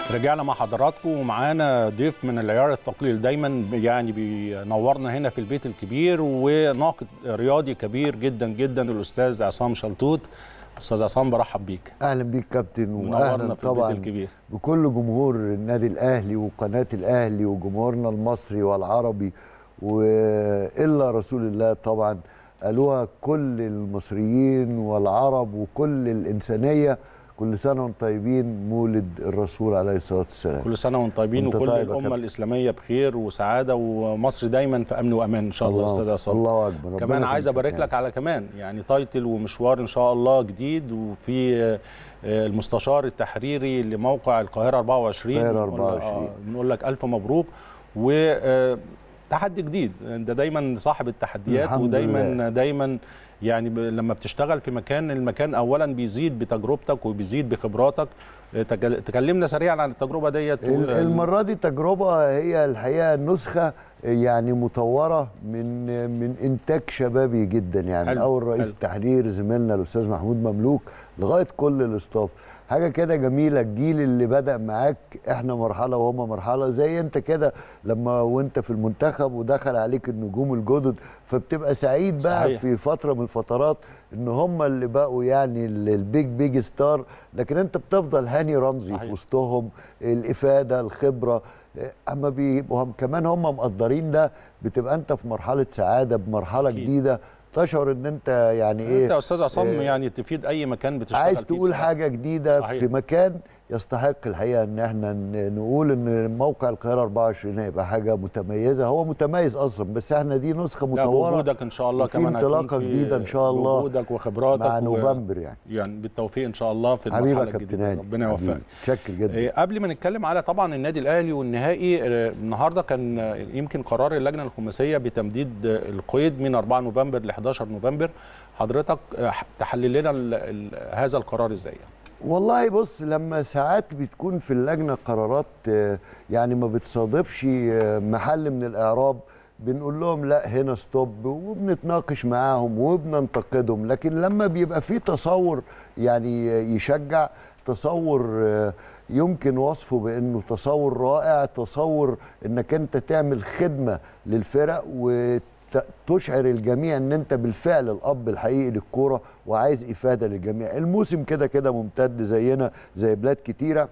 رجعنا مع حضراتكم ومعانا ضيف من العيار الثقيل دايما يعني بينورنا هنا في البيت الكبير وناقد رياضي كبير جدا جدا الاستاذ عصام شلتوت استاذ عصام برحب بيك اهلا بيك كابتن منورنا واهلا في طبعا البيت الكبير بكل جمهور النادي الاهلي وقناه الاهلي وجمهورنا المصري والعربي والا رسول الله طبعا قالوها كل المصريين والعرب وكل الانسانيه كل سنه وانتم طيبين مولد الرسول عليه الصلاه والسلام كل سنه وانتم طيبين وانت وكل طيب يا الامه كابتن. الاسلاميه بخير وسعاده ومصر دايما في امن وامان ان شاء الله استاذ عصام الله اكبر ربنا كمان عايز يخليك ابارك يعني. لك على كمان يعني تايتل ومشوار ان شاء الله جديد وفي آه، آه، المستشار التحريري لموقع القاهره 24 القاهرة بنقول لك- 24. آه، بنقول لك الف مبروك و آه، تحدي جديد انت دايما صاحب التحديات الحمد ودايما لله. دايما يعني ب- لما بتشتغل في مكان المكان اولا بيزيد بتجربتك وبيزيد بخبراتك آه، تكل- تكلمنا سريعا عن التجربه ديت ال- و- المرة دي تجربة هي الحقيقة نسخة يعني مطورة من من إنتاج شبابي جدا يعني حلو، من أول رئيس حلو. التحرير زميلنا الأستاذ محمود مملوك لغاية كل الاستاف حاجة كده جميلة الجيل اللي بدأ معاك احنا مرحلة وهما مرحلة زي انت كده لما وانت في المنتخب ودخل عليك النجوم الجدد فبتبقى سعيد بقى صحيح. في فترة من الفترات ان هم اللي بقوا يعني ال- البيج بيج ستار لكن انت بتفضل هاني رمزي صحيح. في وسطهم الافاده الخبره اما بيبقوا هم كمان هم مقدرين ده بتبقى انت في مرحله سعاده بمرحله أكيد. جديده تشعر ان انت يعني انت يا ايه استاذ عصام إيه، يعني تفيد اي مكان بتشتغل عايز فيه تقول بصراحة. حاجه جديده صحيح. في مكان يستحق الحقيقه ان احنا ن- نقول ان موقع القاهره 24 هيبقى حاجه متميزه هو متميز اصلا بس احنا دي نسخه لا مطوره بوجودك ان شاء الله وفي كمان هيكون انطلاقة في جديدة إن شاء الله وجودك وخبراتك مع و- نوفمبر يعني يعني بالتوفيق ان شاء الله في حبيبي المرحله يا كابتن الجديده هاني ربنا حبيبي. يوفقك متشكر جدا إيه، قبل ما نتكلم على طبعا النادي الاهلي والنهائي آه، النهارده كان آه، يمكن قرار اللجنه الخماسيه بتمديد آه، القيد من 4 نوفمبر ل 11 نوفمبر حضرتك آه، تحلل لنا ال- ال- هذا القرار ازاي والله بص لما ساعات بتكون في اللجنه قرارات آه، يعني ما بتصادفش آه، محل من الاعراب بنقول لهم لا هنا ستوب وبنتناقش معاهم وبننتقدهم لكن لما بيبقى في تصور يعني يشجع تصور آه، يمكن وصفه بانه تصور رائع تصور انك انت تعمل خدمه للفرق وتشعر الجميع ان انت بالفعل الاب الحقيقي للكوره وعايز افاده للجميع الموسم كده كده ممتد زينا زي بلاد كتيره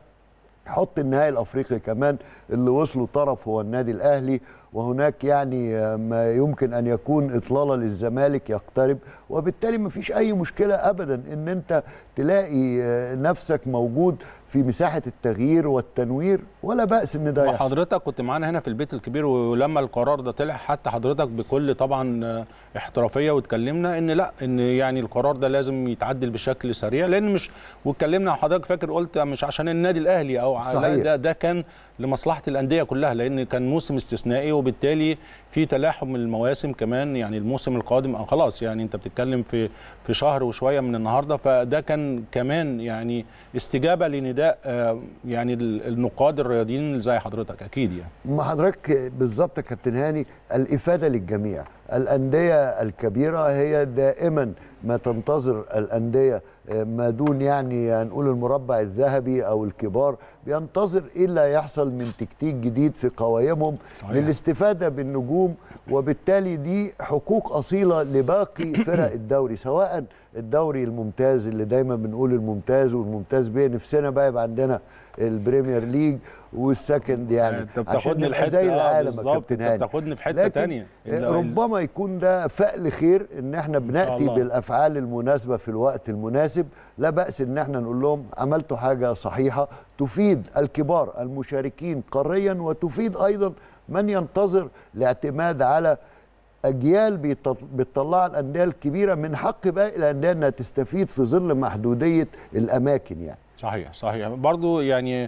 حط النهائي الافريقي كمان اللي وصلوا طرف هو النادي الاهلي وهناك يعني آه، ما يمكن ان يكون اطلاله للزمالك يقترب وبالتالي ما فيش اي مشكله ابدا ان انت تلاقي آه، نفسك موجود في مساحه التغيير والتنوير ولا باس ان ده يحصل وحضرتك كنت معانا هنا في البيت الكبير ولما القرار ده طلع حتى حضرتك بكل طبعا آه، احترافيه واتكلمنا ان لا ان يعني القرار ده لازم يتعدل بشكل سريع لان مش واتكلمنا حضرتك فاكر قلت مش عشان النادي الاهلي او ع- لا صحيح. ده ده كان لمصلحه الانديه كلها لان كان موسم استثنائي وبالتالي في تلاحم المواسم كمان يعني الموسم القادم أو خلاص يعني انت بتتكلم في في شهر وشويه من النهارده فده كان كمان يعني استجابه لنداء آه، يعني ال- النقاد الرياضيين زي حضرتك اكيد يعني ما حضرتك بالظبط يا كابتن هاني الافاده للجميع الانديه الكبيره هي دائما ما تنتظر الانديه آه، ما دون يعني هنقول المربع الذهبي او الكبار بينتظر ايه اللي هيحصل من تكتيك جديد في قوائمهم صحيح. للاستفاده بالنجوم وبالتالي دي حقوق اصيله لباقي فرق الدوري سواء الدوري الممتاز اللي دايما بنقول الممتاز والممتاز بيه نفسنا بقى يبقى عندنا البريمير ليج والسكند يعني انت عشان بتاخدني نبقى الحته زي آه، العالم يا بالظبط كابتن انت هاني بتاخدني في حته لكن تانية ال- ربما يكون ده فأل خير ان احنا بناتي الله. بالافعال المناسبه في الوقت المناسب لا باس ان احنا نقول لهم عملتوا حاجه صحيحه تفيد الكبار المشاركين قاريا وتفيد ايضا من ينتظر الاعتماد على اجيال بيط- بتطلع الانديه الكبيره من حق باقي الانديه انها تستفيد في ظل محدوديه الاماكن يعني صحيح صحيح برضو يعني ه-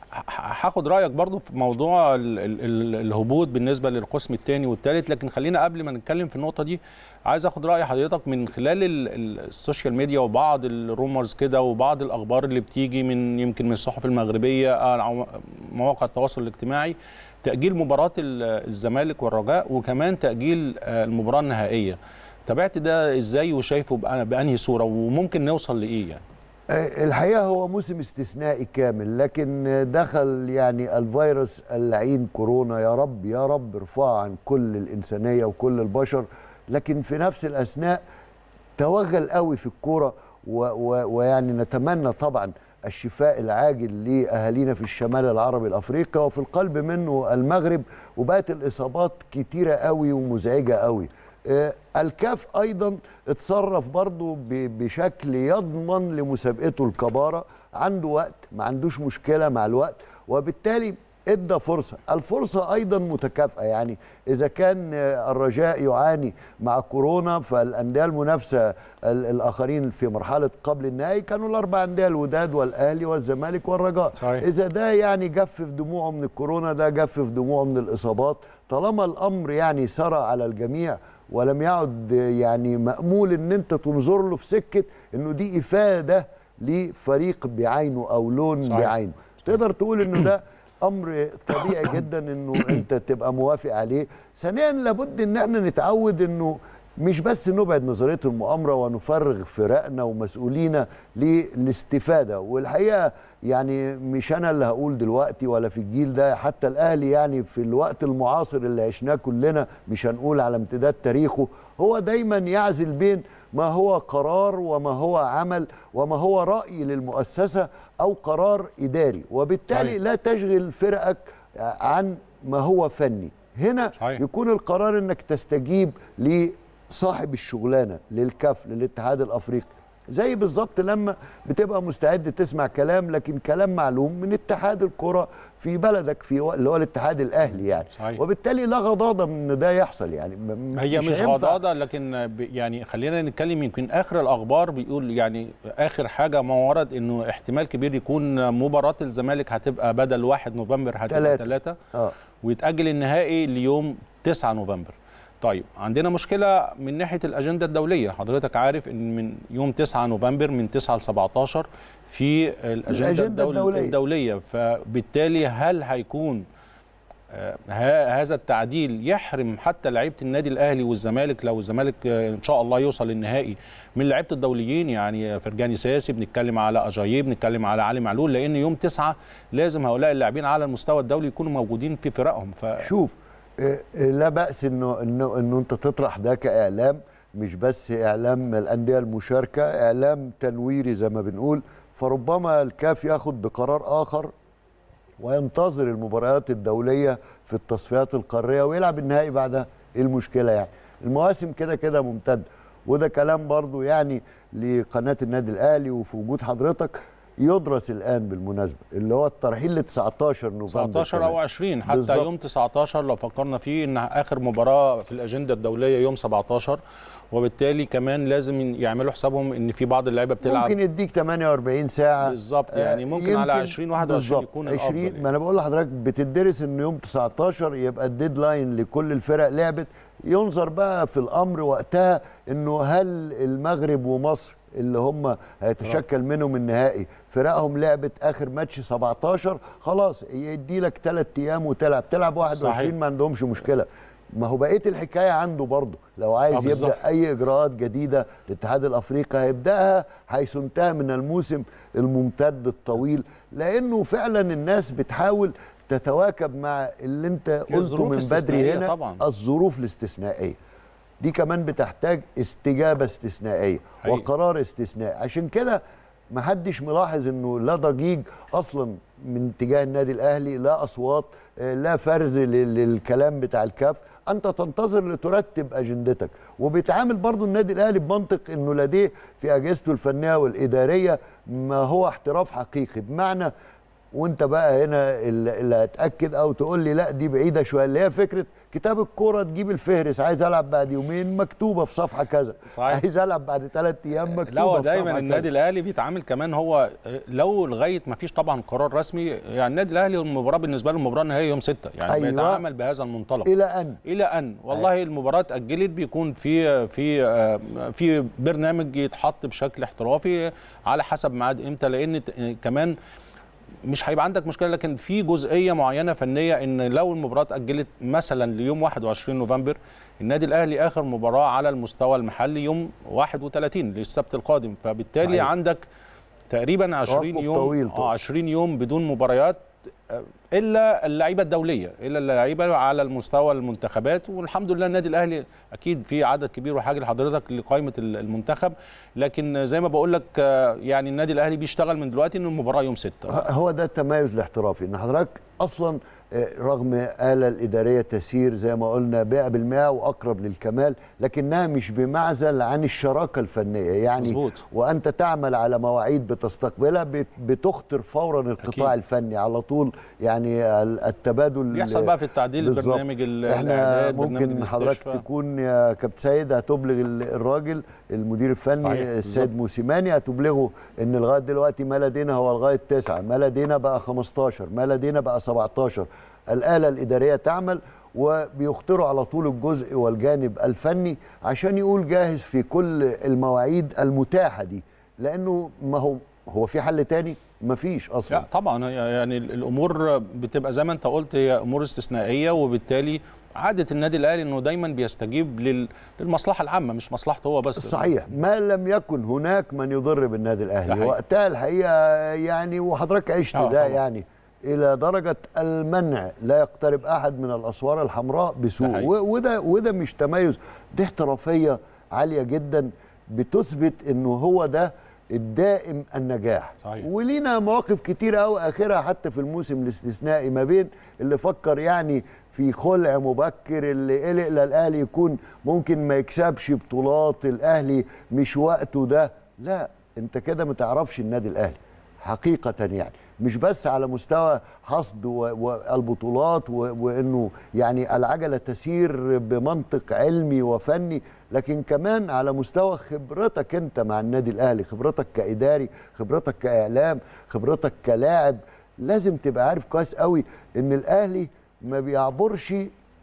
هاخد رايك برضو في موضوع ال ال ال الهبوط بالنسبه للقسم الثاني والثالث لكن خلينا قبل ما نتكلم في النقطه دي عايز اخد راي حضرتك من خلال ال ال السوشيال ميديا وبعض الرومرز كده وبعض الاخبار اللي بتيجي من يمكن من الصحف المغربيه آه، أو مواقع التواصل الاجتماعي تاجيل مباراه ال- الزمالك والرجاء وكمان تاجيل آه، المباراه النهائيه تابعت ده ازاي وشايفه بأ- بانهي صوره وممكن نوصل لايه يعني آه، الحقيقه هو موسم استثنائي كامل لكن دخل يعني الفيروس اللعين كورونا يا رب يا رب ارفعه عن كل الانسانيه وكل البشر لكن في نفس الاثناء توغل قوي في الكوره و- و- ويعني نتمنى طبعا الشفاء العاجل لاهالينا في الشمال العربي الافريقي وفي القلب منه المغرب وبقت الاصابات كتيره قوي ومزعجه قوي آه، الكاف ايضا اتصرف برضو ب- بشكل يضمن لمسابقته الكبارة عنده وقت ما عندوش مشكلة مع الوقت وبالتالي ادى فرصة الفرصة ايضا متكافئة يعني اذا كان آه، الرجاء يعاني مع كورونا فالانديه المنافسة ال- الاخرين في مرحلة قبل النهائي كانوا الاربع انديه الوداد والاهلي والزمالك والرجاء صحيح. اذا ده يعني جفف دموعه من الكورونا ده جفف دموعه من الاصابات طالما الامر يعني سرى على الجميع ولم يعد يعني مأمول ان انت تنظر له في سكه انه دي افاده لفريق بعينه او لون صحيح. بعينه تقدر تقول انه ده امر طبيعي جدا انه انت تبقى موافق عليه ثانيا لابد ان احنا نتعود انه مش بس نبعد نظريه المؤامره ونفرغ فرقنا ومسؤولينا للاستفاده والحقيقه يعني مش انا اللي هقول دلوقتي ولا في الجيل ده حتى الاهلي يعني في الوقت المعاصر اللي عشناه كلنا مش هنقول على امتداد تاريخه هو دايما يعزل بين ما هو قرار وما هو عمل وما هو راي للمؤسسه او قرار اداري وبالتالي صحيح. لا تشغل فرقك عن ما هو فني هنا صحيح. يكون القرار انك تستجيب لصاحب الشغلانه للكف للاتحاد الافريقي زي بالظبط لما بتبقى مستعد تسمع كلام لكن كلام معلوم من اتحاد الكره في بلدك في و- اللي هو الاتحاد الاهلي يعني صحيح. وبالتالي لا غضاضه من ان ده يحصل يعني م- هي مش هينفع. غضاضه لكن ب- يعني خلينا نتكلم يمكن اخر الاخبار بيقول يعني اخر حاجه ما ورد انه احتمال كبير يكون مباراه الزمالك هتبقى بدل 1 نوفمبر هتبقى تلاتة. 3 اه ويتاجل النهائي ليوم 9 نوفمبر طيب عندنا مشكله من ناحيه الاجنده الدوليه حضرتك عارف ان من يوم 9 نوفمبر من 9 ل 17 في الاجنده, الأجندة الدول الدولية. الدوليه فبالتالي هل هيكون آه، ه- هذا التعديل يحرم حتى لعيبه النادي الاهلي والزمالك لو الزمالك آه، ان شاء الله يوصل للنهائي من لعيبه الدوليين يعني فرجاني ساسي بنتكلم على اجايب بنتكلم على علي معلول لان يوم تسعة لازم هؤلاء اللاعبين على المستوى الدولي يكونوا موجودين في فرقهم ف شوف آه، آه، لا باس انه انه انه انت تطرح ده كاعلام مش بس اعلام الانديه المشاركه اعلام تنويري زي ما بنقول فربما الكاف ياخد بقرار اخر وينتظر المباريات الدوليه في التصفيات القاريه ويلعب النهائي بعدها ايه المشكله يعني المواسم كده كده ممتده وده كلام برضو يعني لقناه النادي الاهلي وفي وجود حضرتك يدرس الان بالمناسبه اللي هو الترحيل ل 19 نوفمبر 19 كمان. او 20 حتى بالظبط. يوم 19 لو فكرنا فيه ان اخر مباراه في الاجنده الدوليه يوم 17 وبالتالي كمان لازم يعملوا حسابهم ان في بعض اللعيبه بتلعب ممكن يديك 48 ساعه بالظبط يعني ممكن على 20 21 بالظبط. يكون 20 الافضل ما انا بقول لحضرتك بتدرس ان يوم 19 يبقى الديدلاين لكل الفرق لعبت ينظر بقى في الامر وقتها انه هل المغرب ومصر اللي هم هيتشكل منهم النهائي فرقهم لعبت اخر ماتش 17 خلاص يدي لك ثلاث ايام وتلعب تلعب 21 صحيح. ما عندهمش مشكله ما هو بقيه الحكايه عنده برضه لو عايز آه، بالظبط. يبدا اي اجراءات جديده الاتحاد الافريقي هيبداها حيث انتهى من الموسم الممتد الطويل لانه فعلا الناس بتحاول تتواكب مع اللي انت قلته الظروف من بدري الاستثنائية هنا طبعاً. الظروف الاستثنائيه دي كمان بتحتاج استجابه استثنائيه حقيقي. وقرار استثنائي عشان كده محدش ملاحظ انه لا ضجيج اصلا من اتجاه النادي الاهلي لا اصوات آه، لا فرز لل- للكلام بتاع الكاف انت تنتظر لترتب اجندتك وبيتعامل برضو النادي الاهلي بمنطق انه لديه في اجهزته الفنيه والاداريه ما هو احتراف حقيقي بمعنى وانت بقى هنا اللي اللي هتاكد او تقول لي لا دي بعيده شويه اللي هي فكره كتاب الكوره تجيب الفهرس عايز العب بعد يومين مكتوبه في صفحه كذا صحيح. عايز العب بعد ثلاث ايام مكتوبه لا هو في دايما صفحة النادي كذا. الاهلي بيتعامل كمان هو لو لغايه ما فيش طبعا قرار رسمي يعني النادي الاهلي المباراه بالنسبه له المباراه النهائيه يوم 6 يعني أيوة. بيتعامل بهذا المنطلق الى ان الى ان والله المباراه اتاجلت بيكون في في آه، في برنامج يتحط بشكل احترافي على حسب ميعاد امتى لان ت- كمان مش هيبقى عندك مشكله لكن في جزئيه معينه فنيه ان لو المباراه اتاجلت مثلا ليوم 21 نوفمبر النادي الاهلي اخر مباراه على المستوى المحلي يوم 31 للسبت القادم فبالتالي صحيح. عندك تقريبا 20 توقف يوم طويل اه طبعا. 20 يوم بدون مباريات آه، الا اللعيبه الدوليه الا اللعيبه على المستوى المنتخبات والحمد لله النادي الاهلي اكيد في عدد كبير وحاجه لحضرتك لقائمه ال- المنتخب لكن زي ما بقول لك آه، يعني النادي الاهلي بيشتغل من دلوقتي ان المباراه يوم 6 هو ده التميز الاحترافي ان حضرتك اصلا آه، رغم آلة الإدارية تسير زي ما قلنا بيع بالمئة وأقرب للكمال لكنها مش بمعزل عن الشراكة الفنية يعني مظبوط. وأنت تعمل على مواعيد بتستقبلها بت- بتخطر فورا القطاع أكيد. الفني على طول يعني ال- التبادل بيحصل بقى في التعديل بالظبط. البرنامج ال- احنا الإعداد، برنامج ممكن حضرتك الاستشفاء. تكون يا كابتن سيد هتبلغ ال- الراجل المدير الفني صحيح، السيد بالظبط. موسيماني هتبلغه ان لغايه دلوقتي ما لدينا هو لغايه تسعه ما لدينا بقى 15 ما لدينا بقى 17 الاله الاداريه تعمل وبيخطروا على طول الجزء والجانب الفني عشان يقول جاهز في كل المواعيد المتاحه دي لانه ما هو هو في حل تاني مفيش اصلا لا طبعا هي يعني ال- الامور بتبقى زي ما انت قلت هي امور استثنائيه وبالتالي عاده النادي الاهلي انه دايما بيستجيب لل- للمصلحه العامه مش مصلحته هو بس صحيح ما لم يكن هناك من يضر بالنادي ده الاهلي حقيقي. وقتها الحقيقه يعني وحضرتك عشت آه ده طبعا. يعني الى درجه المنع لا يقترب احد من الاسوار الحمراء ده بسوء حقيقي. و- وده وده مش تميز دي احترافيه عاليه جدا بتثبت انه هو ده الدائم النجاح صحيح. ولينا مواقف كتير قوي اخرها حتى في الموسم الاستثنائي ما بين اللي فكر يعني في خلع مبكر اللي قلق للاهلي يكون ممكن ما يكسبش بطولات الاهلي مش وقته ده لا انت كده ما تعرفش النادي الاهلي حقيقة يعني مش بس على مستوى حصد و- والبطولات و- وانه يعني العجلة تسير بمنطق علمي وفني لكن كمان على مستوى خبرتك انت مع النادي الاهلي خبرتك كاداري خبرتك كاعلام خبرتك كلاعب لازم تبقى عارف كويس قوي ان الاهلي ما بيعبرش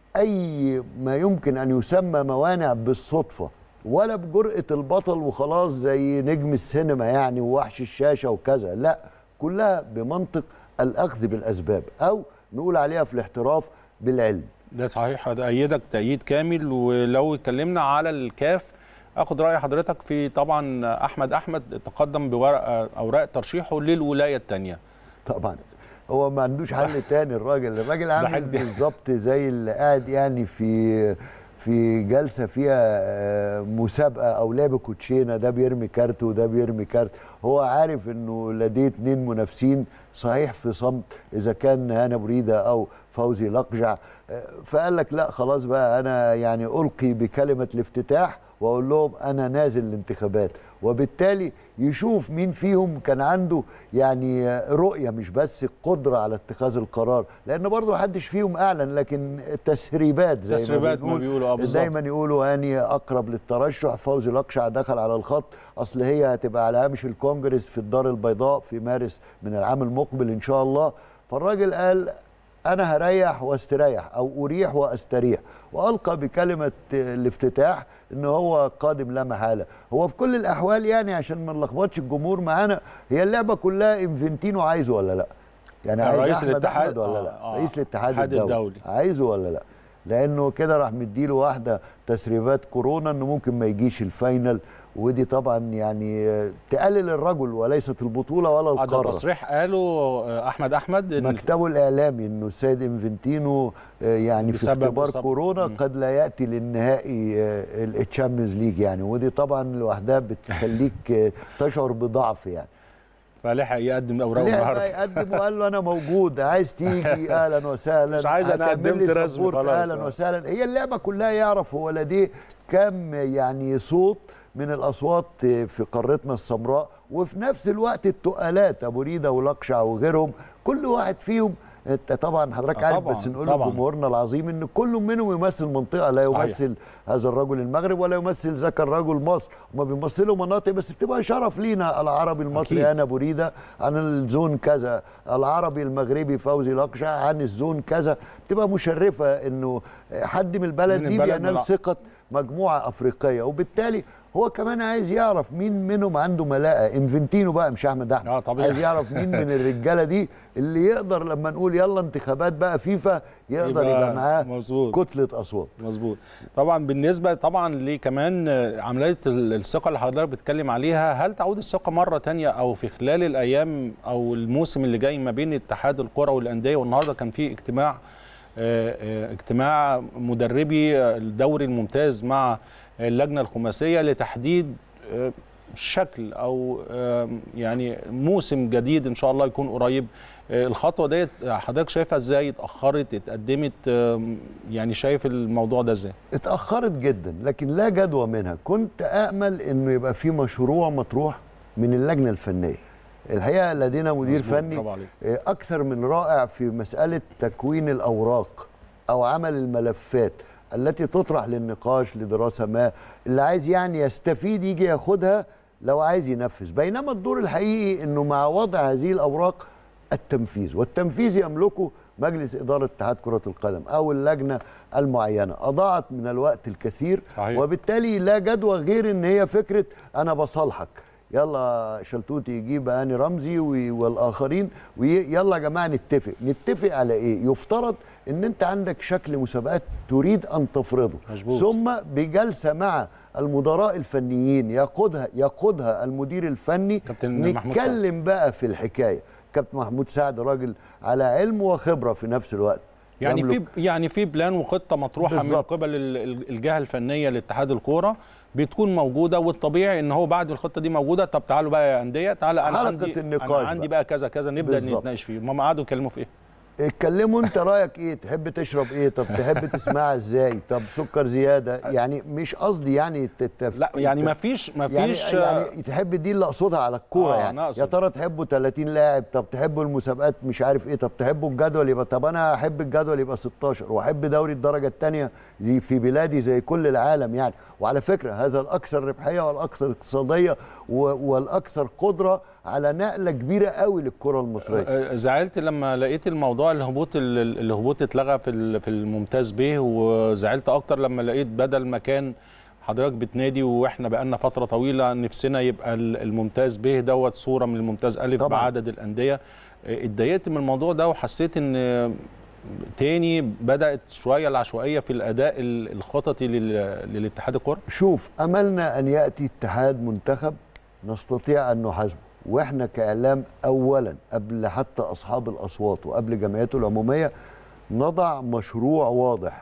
اي ما يمكن ان يسمى موانع بالصدفه ولا بجرأة البطل وخلاص زي نجم السينما يعني ووحش الشاشة وكذا لا كلها بمنطق الأخذ بالأسباب أو نقول عليها في الاحتراف بالعلم ده صحيح ده ايدك تأييد كامل ولو اتكلمنا على الكاف اخد راي حضرتك في طبعا احمد احمد تقدم بورقه اوراق ترشيحه للولايه الثانيه طبعا هو ما عندوش حل تاني الراجل الراجل عامل حاجة. بالظبط زي اللي قاعد يعني في في جلسه فيها آه، مسابقه او لعب كوتشينه ده بيرمي كارت وده بيرمي كارت هو عارف انه لديه اتنين منافسين صحيح في صمت اذا كان هانا بريده او فوزي لقجع آه، فقال لك لا خلاص بقى انا يعني القي بكلمه الافتتاح واقول لهم انا نازل الانتخابات وبالتالي يشوف مين فيهم كان عنده يعني رؤيه مش بس قدره على اتخاذ القرار لان برضه محدش فيهم اعلن لكن تسريبات زي تسريبات ما بنقول. بيقولوا، آه، بالظبط. دايما يقولوا هاني اقرب للترشح فوزي لقشع دخل على الخط اصل هي هتبقى على هامش الكونجرس في الدار البيضاء في مارس من العام المقبل ان شاء الله فالراجل قال انا هريح واستريح او اريح واستريح والقى بكلمه الافتتاح ان هو قادم لا محاله هو في كل الاحوال يعني عشان ما نلخبطش الجمهور معانا هي اللعبه كلها انفنتينو عايزه ولا لا يعني عايز رئيس أحمد الاتحاد- أحمد ولا آه، لا آه. رئيس الاتحاد الاتحاد الدولي, الدولي. عايزه ولا لا لانه كده راح مديله واحده تسريبات كورونا انه ممكن ما يجيش الفاينل ودي طبعا يعني آه، تقلل الرجل وليست البطوله ولا آه، ده القاره تصريح قاله آه، احمد احمد إن مكتبه الاعلامي انه السيد انفنتينو آه، يعني في بسبب اختبار إصابة. كورونا مم. قد لا ياتي للنهائي التشامبيونز ليج يعني ودي طبعا لوحدها بتخليك آه، تشعر بضعف يعني فلحق يقدم اوراقه ليه بقى النهارده يقدم وقال له انا موجود عايز تيجي اهلا وسهلا مش عايز أنا هكمل لي قدمت رسمي سبورت، خلاص. اهلا وسهلا هي اللعبه كلها يعرف هو لديه كم يعني صوت من الاصوات في قارتنا السمراء وفي نفس الوقت التقالات ابو ريده ولقشع وغيرهم كل واحد فيهم انت طبعا حضرتك آه عارف طبعاً، بس نقول طبعاً. لجمهورنا العظيم ان كل منهم يمثل منطقه لا صحيح. يمثل هذا الرجل المغرب ولا يمثل ذاك الرجل مصر هما بيمثلوا مناطق بس بتبقى شرف لينا العربي المصري أكيد. انا بريده عن الزون كذا العربي المغربي فوزي لقشع عن الزون كذا بتبقى مشرفه انه حد من البلد من دي البلد بينال من- ثقه مجموعه افريقيه وبالتالي هو كمان عايز يعرف مين منهم عنده ملاءه انفنتينو بقى مش احمد احمد آه، طبيعي. عايز يعرف مين من الرجاله دي اللي يقدر لما نقول يلا انتخابات بقى فيفا يقدر يبقى يبقى, معاه مظبوط. كتله اصوات مظبوط طبعا بالنسبه طبعا لكمان عمليه ال- الثقه اللي حضرتك بتتكلم عليها هل تعود الثقه مره تانية او في خلال الايام او الموسم اللي جاي ما بين اتحاد الكره والانديه والنهارده كان في اجتماع آه، آه، اجتماع مدربي الدوري الممتاز مع اللجنه الخماسيه لتحديد آه، شكل او آه، يعني موسم جديد ان شاء الله يكون قريب آه، الخطوه ديت حضرتك شايفها ازاي اتاخرت اتقدمت آه، يعني شايف الموضوع ده ازاي اتاخرت جدا لكن لا جدوى منها كنت امل انه يبقى في مشروع مطروح من اللجنه الفنيه الحقيقه لدينا مدير مظبوط، فني برافو عليك. آه، اكثر من رائع في مساله تكوين الاوراق او عمل الملفات التي تطرح للنقاش لدراسه ما اللي عايز يعني يستفيد يجي ياخدها لو عايز ينفذ بينما الدور الحقيقي انه مع وضع هذه الاوراق التنفيذ والتنفيذ يملكه مجلس اداره اتحاد كره القدم او اللجنه المعينه اضاعت من الوقت الكثير صحيح. وبالتالي لا جدوى غير ان هي فكره انا بصالحك يلا شلتوتي يجيب هاني رمزي وي- والاخرين ويلا يا جماعه نتفق نتفق على ايه يفترض ان انت عندك شكل مسابقات تريد ان تفرضه مظبوط. ثم بجلسه مع المدراء الفنيين يقودها يقودها المدير الفني كابتن محمود سعد. نتكلم بقى في الحكايه كابتن محمود سعد راجل على علم وخبره في نفس الوقت يعني يملك في يعني في بلان وخطه مطروحه بالظبط. من قبل ال- ال- الجهه الفنيه لاتحاد الكوره بتكون موجوده والطبيعي ان هو بعد الخطه دي موجوده طب تعالوا بقى يا انديه تعالى انا حلقة عندي النقاش انا عندي بقى. بقى كذا كذا نبدا بالظبط. نتناقش فيه هم قعدوا يتكلموا في ايه اتكلموا انت رايك ايه تحب تشرب ايه طب تحب تسمعها ازاي طب سكر زياده يعني مش قصدي يعني تتف... لا يعني ما فيش ما يعني فيش يعني تحب دي اللي اقصدها على الكوره آه، يعني أنا أقصد. يا ترى تحبوا 30 لاعب طب تحبوا المسابقات مش عارف ايه طب تحبوا الجدول يبقى طب انا احب الجدول يبقى 16 واحب دوري الدرجه الثانيه زي في بلادي زي كل العالم يعني وعلى فكره هذا الاكثر ربحيه والاكثر اقتصاديه و- والاكثر قدره على نقله كبيره قوي للكره المصريه آه، زعلت لما لقيت الموضوع الهبوط ال- ال- الهبوط اتلغى في ال- في الممتاز به وزعلت اكتر لما لقيت بدل ما كان حضرتك بتنادي واحنا بقالنا فتره طويله نفسنا يبقى ال- الممتاز به دوت صوره من الممتاز الف طبعاً. بعدد الانديه آه، اتضايقت من الموضوع ده وحسيت ان آه، تاني بدات شويه العشوائيه في الاداء ال- الخططي لل- للاتحاد الكره شوف املنا ان ياتي اتحاد منتخب نستطيع ان نحاسبه واحنا كاعلام اولا قبل حتى اصحاب الاصوات وقبل جمعيته العموميه نضع مشروع واضح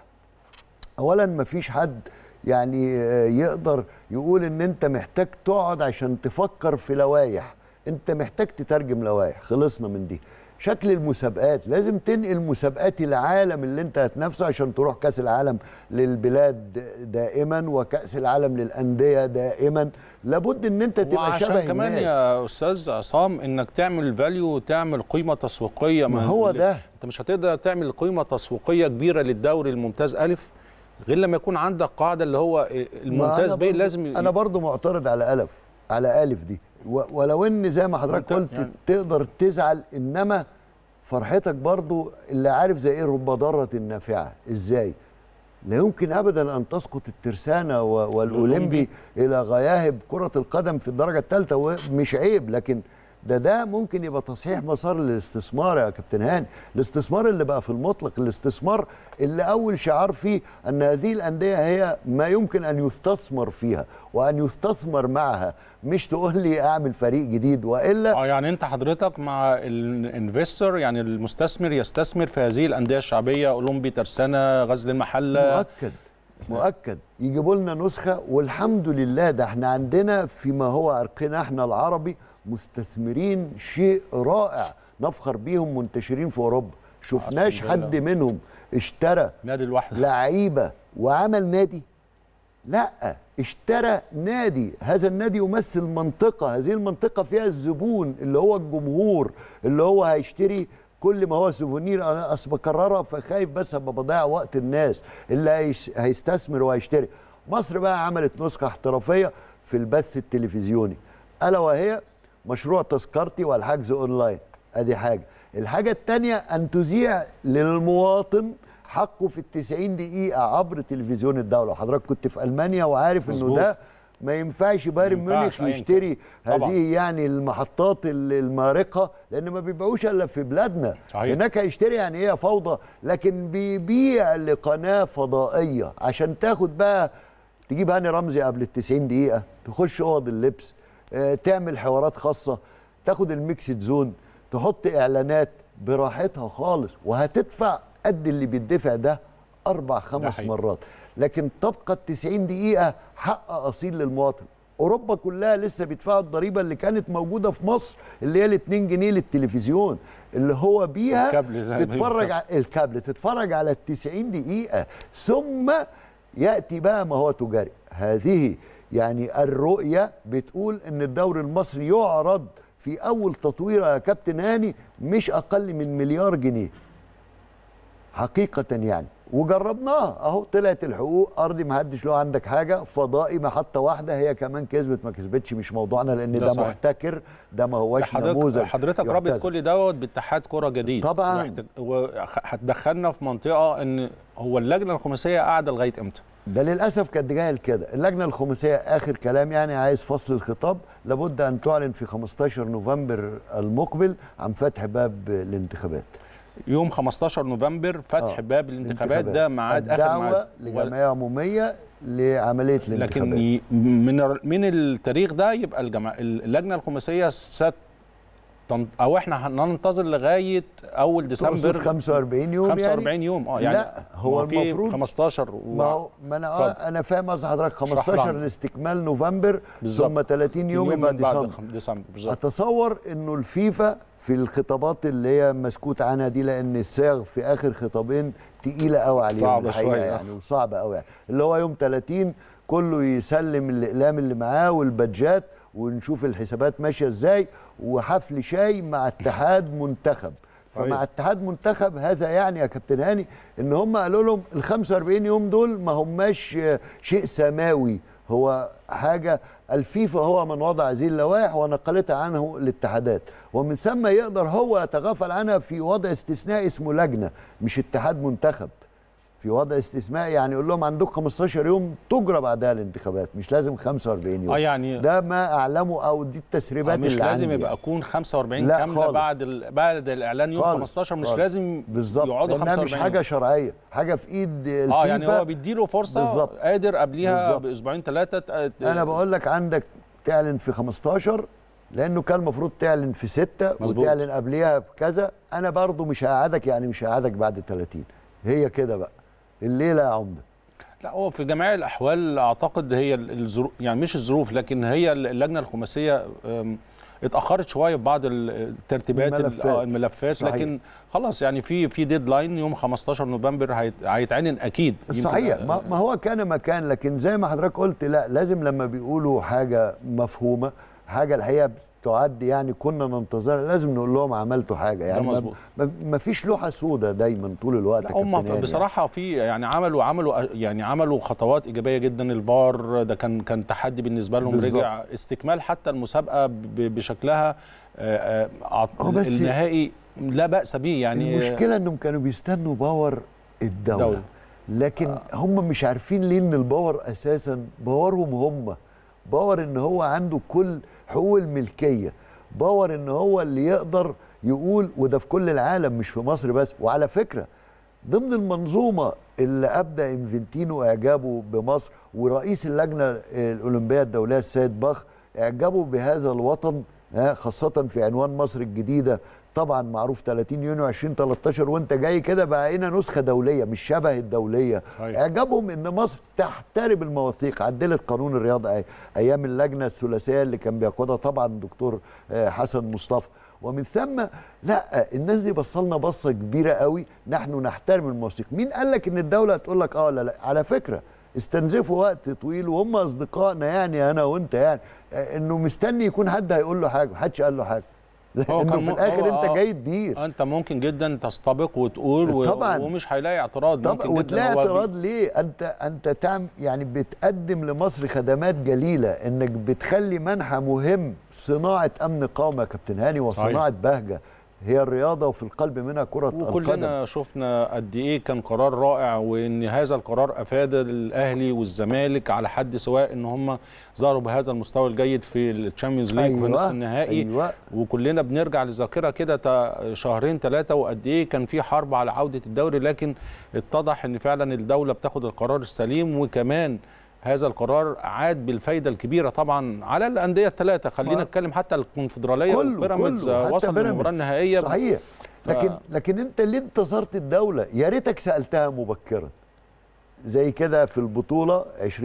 اولا مفيش حد يعني آه، يقدر يقول ان انت محتاج تقعد عشان تفكر في لوائح انت محتاج تترجم لوائح خلصنا من دي شكل المسابقات لازم تنقل مسابقات العالم اللي انت هتنافسه عشان تروح كاس العالم للبلاد دائما وكاس العالم للانديه دائما لابد ان انت تبقى وعشان شبه كمان الناس يا استاذ عصام انك تعمل فاليو وتعمل قيمه تسويقيه ما هو ده. انت مش هتقدر تعمل قيمه تسويقيه كبيره للدوري الممتاز الف غير لما يكون عندك قاعده اللي هو ما الممتاز أنا بيه برضو- لازم ي- انا برضو معترض على الف على الف دي و- ولو ان زي ما حضرتك أنت قلت يعني- تقدر تزعل انما فرحتك برضو اللي عارف زي ايه رب ضاره نافعه ازاي لا يمكن ابدا ان تسقط الترسانه و- والاولمبي الى غياهب كره القدم في الدرجه الثالثه ومش عيب لكن ده ده ممكن يبقى تصحيح مسار للاستثمار يا كابتن هاني الاستثمار اللي بقى في المطلق الاستثمار اللي اول شعار فيه ان هذه الانديه هي ما يمكن ان يستثمر فيها وان يستثمر معها مش تقول لي اعمل فريق جديد والا اه يعني انت حضرتك مع الانفستور يعني المستثمر يستثمر في هذه الانديه الشعبيه اولمبي ترسانه غزل المحله مؤكد مؤكد يجيبوا لنا نسخه والحمد لله ده احنا عندنا فيما هو عرقنا احنا العربي مستثمرين شيء رائع نفخر بيهم منتشرين في اوروبا شفناش أستون فيلا. حد منهم اشترى نادي الوحده لعيبه وعمل نادي لا اشترى نادي هذا النادي يمثل منطقة هذه المنطقة فيها الزبون اللي هو الجمهور اللي هو هيشتري كل ما هو سوفونير انا اصل بكررها فخايف بس ابقى بضيع وقت الناس اللي هيش- هيستثمر وهيشتري مصر بقى عملت نسخة احترافية في البث التلفزيوني الا وهي مشروع تذكرتي والحجز اونلاين ادي حاجة الحاجة التانية ان تذيع للمواطن حقه في التسعين دقيقه عبر تلفزيون الدوله حضرتك كنت في المانيا وعارف انه مظبوط. ده ما ينفعش بايرن ما ينفعش ميونخ أيا يشتري كان. طبعاً. هذه يعني المحطات ال- المارقه لان ما بيبيعوش الا في بلادنا صحيح. هناك هيشتري يعني ايه فوضى لكن بيبيع لقناه فضائيه عشان تاخد بقى تجيب هاني رمزي قبل ال 90 دقيقه تخش اوض اللبس آه، تعمل حوارات خاصه تاخد الميكسد زون تحط اعلانات براحتها خالص وهتدفع قد اللي بيدفع ده اربع خمس حقيقي. مرات لكن تبقى ال 90 دقيقه حق اصيل للمواطن اوروبا كلها لسه بيدفعوا الضريبه اللي كانت موجوده في مصر اللي هي ال 2 جنيه للتلفزيون اللي هو بيها الكابل زي ما تتفرج بيقولوا. على الكابل تتفرج على ال 90 دقيقه ثم ياتي بقى ما هو تجاري هذه يعني الرؤيه بتقول ان الدوري المصري يعرض في اول تطويره يا كابتن هاني مش اقل من مليار جنيه حقيقة يعني وجربناها اهو طلعت الحقوق ارضي ما حدش له عندك حاجه فضائي محطه واحده هي كمان كسبت ما كسبتش مش موضوعنا لان ده ده, صحيح. محتكر ده ما هوش حضرتك نموذج حضرتك رابط يحتذى. كل دوت باتحاد كره جديد طبعاً. وهت- وهتدخلنا في منطقه ان هو اللجنه الخماسيه قاعده لغايه امتى؟ ده للاسف كانت جايه لكده اللجنه الخماسيه اخر كلام يعني عايز فصل الخطاب لابد ان تعلن في 15 نوفمبر المقبل عن فتح باب الانتخابات يوم 15 نوفمبر فتح آه. باب الانتخابات ده ميعاد اخر الدعوه ميعاد لجمعيه عموميه لعمليه الانتخابات لكن ي- من من التاريخ ده يبقى الجمع اللجنه الخماسيه ست تن- او احنا هننتظر لغايه اول تقصد ديسمبر 45 يوم 45 يعني يوم اه يعني لا هو ما في المفروض 15 و... ما هو ما انا آه اتفضل. انا فاهم قصد حضرتك اشرح 15 لنا. لاستكمال نوفمبر بالظبط. ثم 30 يوم يبقى من بعد ديسمبر خم- ديسمبر بالظبط اتصور انه الفيفا في الخطابات اللي هي مسكوت عنها دي لان الصيغ في اخر خطابين تقيله قوي عليهم صعبة الحقيقة شوية. يعني وصعبه قوي يعني اللي هو يوم 30 كله يسلم الاقلام اللي معاه والبادجات ونشوف الحسابات ماشيه ازاي وحفل شاي مع اتحاد منتخب فمع صحيح. اتحاد منتخب هذا يعني يا كابتن هاني ان هم قالوا لهم ال 45 يوم دول ما هماش آه، شيء سماوي هو حاجه الفيفا هو من وضع هذه اللوائح ونقلتها عنه الاتحادات ومن ثم يقدر هو يتغافل عنها في وضع استثنائي اسمه لجنه مش اتحاد منتخب في وضع استثنائي يعني يقول لهم عندك 15 يوم تجرى بعدها الانتخابات مش لازم 45 يوم اه يعني ده ما اعلمه او دي آه التسريبات مش اللي لازم عندي يبقى يعني. اكون 45 لا كامله خالص. بعد ال... بعد الاعلان يوم خالص، 15 مش خالص. لازم بالظبط يقعدوا لأنها 45 مش حاجه شرعيه حاجه في ايد الفيفا اه يعني هو بيديله فرصه بالظبط. قادر قبليها بالظبط. باسبوعين ثلاثه انا بقول لك عندك تعلن في 15 لانه كان المفروض تعلن في 6 مظبوط. وتعلن قبليها بكذا انا برضو مش هقعدك يعني مش هقعدك بعد 30 هي كده بقى الليله يا عمده لا هو في جميع الاحوال اعتقد هي الظروف يعني مش الظروف لكن هي اللجنه الخماسيه أم، اتاخرت شويه في بعض ال- الترتيبات ال- الملفات. آه، الملفات صحيح. لكن خلاص يعني في في ديدلاين يوم 15 نوفمبر هيت- هيتعلن اكيد يمكن- صحيح ما, ما هو كان مكان لكن زي ما حضرتك قلت لا لازم لما بيقولوا حاجه مفهومه حاجه الحقيقه تعد يعني كنا ننتظرها لازم نقول لهم عملتوا حاجه يعني ما- مظبوط. ما, ما فيش لوحه سوداء دايما طول الوقت لا يا هم كابتن هاني بصراحه في يعني عملوا عملوا يعني عملوا خطوات ايجابيه جدا الفار ده كان كان تحدي بالنسبه لهم بالظبط. رجع استكمال حتى المسابقه ب- بشكلها آه، آه، هو بس النهائي لا باس به يعني المشكله انهم كانوا بيستنوا باور الدوله دولة. لكن هم مش عارفين ليه ان الباور اساسا باورهم هم باور ان هو عنده كل حقوق الملكيه باور ان هو اللي يقدر يقول وده في كل العالم مش في مصر بس وعلى فكره ضمن المنظومه اللي ابدا انفنتينو اعجابه بمصر ورئيس اللجنه الاولمبيه الدوليه السيد باخ اعجابه بهذا الوطن ها، خاصه في عنوان مصر الجديده طبعا معروف 30 يونيو 2013 وانت جاي كده بقينا نسخه دوليه مش شبه الدوليه أيوة. اعجابهم ان مصر تحترم المواثيق عدلت قانون الرياضه أي- ايام اللجنه الثلاثيه اللي كان بيقودها طبعا الدكتور آه، حسن مصطفى ومن ثم لا الناس دي بصلنا بصه كبيره قوي نحن نحترم المواثيق مين قال لك ان الدوله تقول لك اه لا لا على فكره استنزفوا وقت طويل وهم اصدقائنا يعني انا وانت يعني آه، انه مستني يكون حد هيقول له حاجه محدش قال له حاجه هو لانه كان في م- الاخر هو انت آه. جاي تدير انت ممكن جدا تستبق وتقول و... طبعاً. ومش هيلاقي اعتراض طب ممكن جدا وتلاقي هو اعتراض ليه انت انت تعم يعني بتقدم لمصر خدمات جليله انك بتخلي منحى مهم صناعه امن قومي يا كابتن هاني وصناعه بهجه هي الرياضه وفي القلب منها كره القدم وكلنا شفنا قد ايه كان قرار رائع وان هذا القرار افاد الاهلي والزمالك على حد سواء ان هم ظهروا بهذا المستوى الجيد في الشامبيونز ليج في نصف النهائي أيوة. وكلنا بنرجع لذاكره كده تا- شهرين ثلاثه وقد ايه كان في حرب على عوده الدوري لكن اتضح ان فعلا الدوله بتاخد القرار السليم وكمان هذا القرار عاد بالفايده الكبيره طبعا على الانديه الثلاثه خلينا ما- نتكلم حتى الكونفدراليه كله والبيراميدز كله حتى وصل للمباراه بيراميدز. النهائيه صحيح ف- لكن لكن انت ليه انتصرت الدوله يا ريتك سالتها مبكرا زي كده في البطوله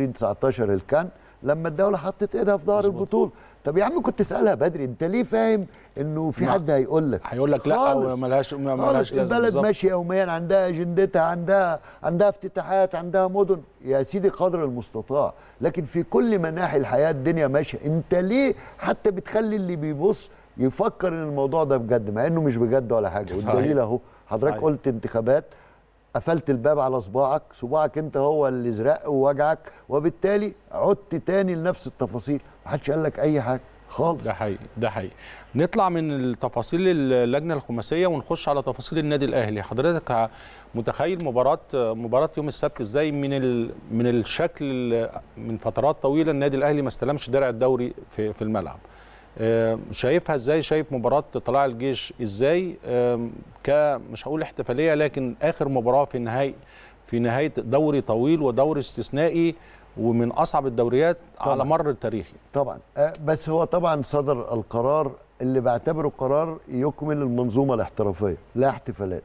2019 الكان لما الدوله حطت ايدها في ظهر مظبوط. البطوله طب يا عم كنت تسالها بدري انت ليه فاهم انه في ما- حد هيقول لك هيقول لك لا خالص. ملهاش ما- خالص ملهاش لازمه البلد بالظبط. ماشيه يوميا عندها اجندتها عندها عندها افتتاحات عندها مدن يا سيدي قدر المستطاع لكن في كل مناحي الحياه الدنيا ماشيه انت ليه حتى بتخلي اللي بيبص يفكر ان الموضوع ده بجد مع انه مش بجد ولا حاجه صحيح. والدليل اهو حضرتك صحيح. قلت انتخابات قفلت الباب على صباعك صباعك انت هو اللي زرق ووجعك وبالتالي عدت تاني لنفس التفاصيل محدش قال لك اي حاجه خالص ده حقيقي ده حقيقي نطلع من التفاصيل اللجنه الخماسيه ونخش على تفاصيل النادي الاهلي حضرتك ع- متخيل مباراه مباراه يوم السبت ازاي من ال... من الشكل ال- من فترات طويله النادي الاهلي ما استلمش درع الدوري في في الملعب آه، شايفها ازاي شايف مباراه طلائع الجيش ازاي آم، ك مش هقول احتفاليه لكن اخر مباراه في نهايه في نهايه دوري طويل ودوري استثنائي ومن اصعب الدوريات على طبعاً. مر التاريخي طبعا آه، بس هو طبعا صدر القرار اللي بعتبره قرار يكمل المنظومه الاحترافيه لا احتفالات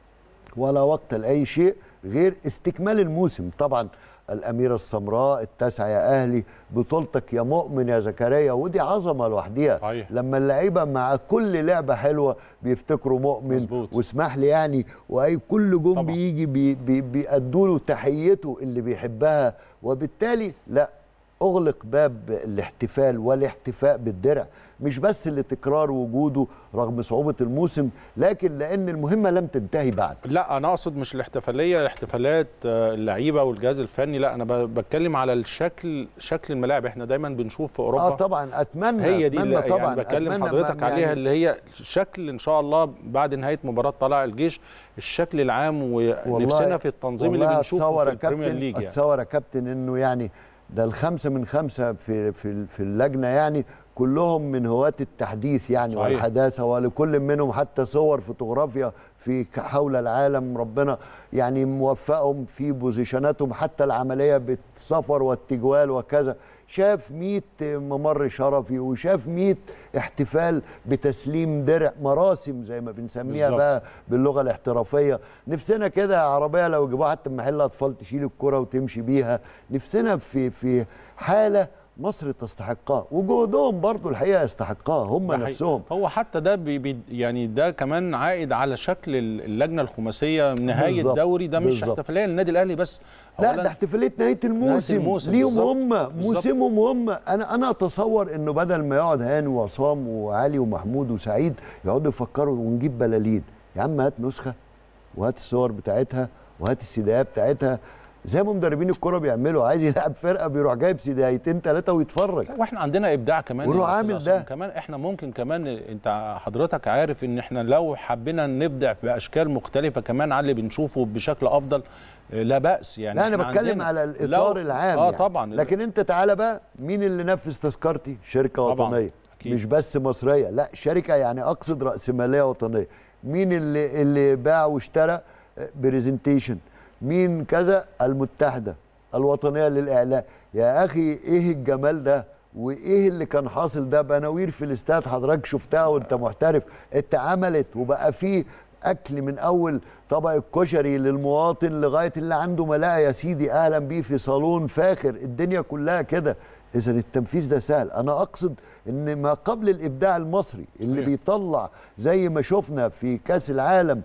ولا وقت لاي شيء غير استكمال الموسم طبعا الاميره السمراء التاسعه يا اهلي بطولتك يا مؤمن يا زكريا ودي عظمه لوحدها صحيح. لما اللعيبه مع كل لعبه حلوه بيفتكروا مؤمن مظبوط. واسمح لي يعني واي كل جون طبعا. بيجي بي بي بيأدوا له تحيته اللي بيحبها وبالتالي لا اغلق باب الاحتفال والاحتفاء بالدرع مش بس لتكرار وجوده رغم صعوبه الموسم لكن لان المهمه لم تنتهي بعد لا انا اقصد مش الاحتفاليه الاحتفالات آه، اللعيبه والجهاز الفني لا انا ب- بتكلم على الشكل شكل الملاعب احنا دايما بنشوف في اوروبا اه طبعا اتمنى هي دي أتمنى اللي طبعا يعني بكلم أتمنى حضرتك ما- عليها يعني اللي هي شكل ان شاء الله بعد نهايه مباراه طلائع الجيش الشكل العام ونفسنا في التنظيم اللي والله بنشوفه أتصور في يا البريمير كابتن- ليج يعني اتصور يا كابتن انه يعني ده الخمسه من خمسه في في في اللجنه يعني كلهم من هواة التحديث يعني صحيح. والحداثه ولكل منهم حتى صور فوتوغرافيا في ك- حول العالم ربنا يعني موفقهم في بوزيشناتهم حتى العمليه بالسفر والتجوال وكذا شاف 100 ممر شرفي وشاف 100 احتفال بتسليم درع مراسم زي ما بنسميها بالظبط. بقى باللغه الاحترافيه نفسنا كده عربيه لو جابوها حتى من محل اطفال تشيل الكره وتمشي بيها نفسنا في في حاله مصر تستحقها وجهدهم برضو الحقيقه يستحقها هم ده حقيقي. نفسهم هو حتى ده بي بي يعني ده كمان عائد على شكل اللجنه الخماسيه نهايه بالظبط. الدوري ده مش بالظبط. احتفاليه للنادي الاهلي بس لا أولاً ده احتفاليه نهايه الموسم, الموسم، ليهم بالظبط. هم بالظبط. موسمهم هم انا انا اتصور انه بدل ما يقعد هاني وعصام وعلي ومحمود وسعيد يقعدوا يفكروا ونجيب بلالين يا عم هات نسخه وهات الصور بتاعتها وهات السيديات بتاعتها زي ما مدربين الكوره بيعملوا عايز يلعب فرقه بيروح جايب سيديتين ثلاثه ويتفرج لا، واحنا عندنا ابداع كمان وروح يا أستاذ عامل عصام. ده. كمان احنا ممكن كمان انت حضرتك عارف ان احنا لو حبينا نبدع باشكال مختلفه كمان على اللي بنشوفه بشكل افضل آه، لا باس يعني لا انا إحنا بتكلم عندنا- على الاطار لو- العام اه يعني. طبعا لكن انت تعالى بقى مين اللي نفذ تذكرتي شركه طبعاً، وطنيه أكيد. مش بس مصريه لا شركه يعني اقصد راسماليه وطنيه مين اللي اللي باع واشترى برزنتيشن مين كذا المتحده الوطنيه للاعلام يا اخي ايه الجمال ده وايه اللي كان حاصل ده بناوير في الاستاد حضرتك شفتها وانت محترف اتعملت وبقى فيه اكل من اول طبق الكشري للمواطن لغايه اللي عنده ملاءه يا سيدي اهلا بيه في صالون فاخر الدنيا كلها كده اذا التنفيذ ده سهل انا اقصد ان ما قبل الابداع المصري اللي صحيح. بيطلع زي ما شفنا في كاس العالم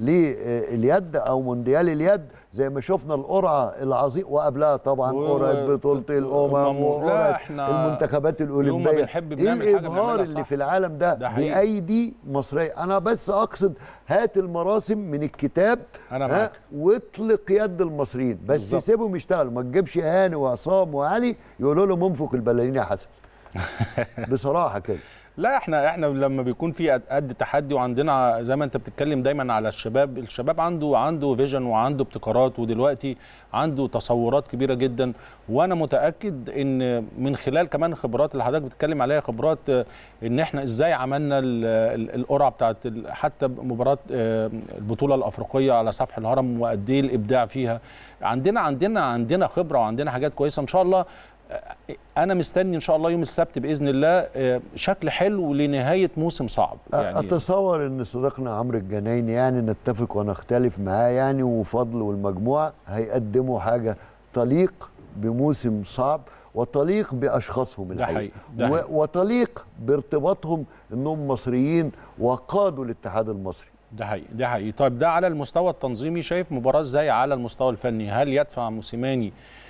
لليد او مونديال اليد زي ما شفنا القرعه العظيم وقبلها طبعا و- قرعه بطوله الامم الأمم. لا، وقرعه إحنا المنتخبات يوم ما الاولمبيه بنحب ايه بنعمل حاجة الابهار بنعملها اللي صح. في العالم ده, ده حقيقي. بايدي مصريه انا بس اقصد هات المراسم من الكتاب أنا ها، معاك. واطلق يد المصريين بس بالظبط. سيبهم يشتغلوا ما تجيبش هاني وعصام وعلي يقولوا لهم انفق البلالين يا حسن بصراحه كده لا احنا احنا لما بيكون في قد- قد تحدي وعندنا زي ما انت بتتكلم دايما على الشباب الشباب عنده عنده فيجن وعنده ابتكارات ودلوقتي عنده تصورات كبيره جدا وانا متاكد ان من خلال كمان الخبرات اللي حضرتك بتتكلم عليها خبرات آه، ان احنا ازاي عملنا ال- ال- القرعه بتاعت ال- حتى مباراه آه، البطوله الافريقيه على سفح الهرم وقد ايه الابداع فيها عندنا عندنا عندنا خبره وعندنا حاجات كويسه ان شاء الله انا مستني ان شاء الله يوم السبت باذن الله آه، شكل حلو لنهايه موسم صعب يعني اتصور ان صديقنا عمرو الجنايني يعني نتفق ونختلف معاه يعني وفضل والمجموعه هيقدموا حاجه تليق بموسم صعب وتليق باشخاصهم ده الحقيقه حقيقي، ده و- حقيقي. وتليق بارتباطهم انهم مصريين وقادوا الاتحاد المصري ده حقيقي ده حقيقي طيب ده على المستوى التنظيمي شايف مباراه ازاي على المستوى الفني هل يدفع موسيماني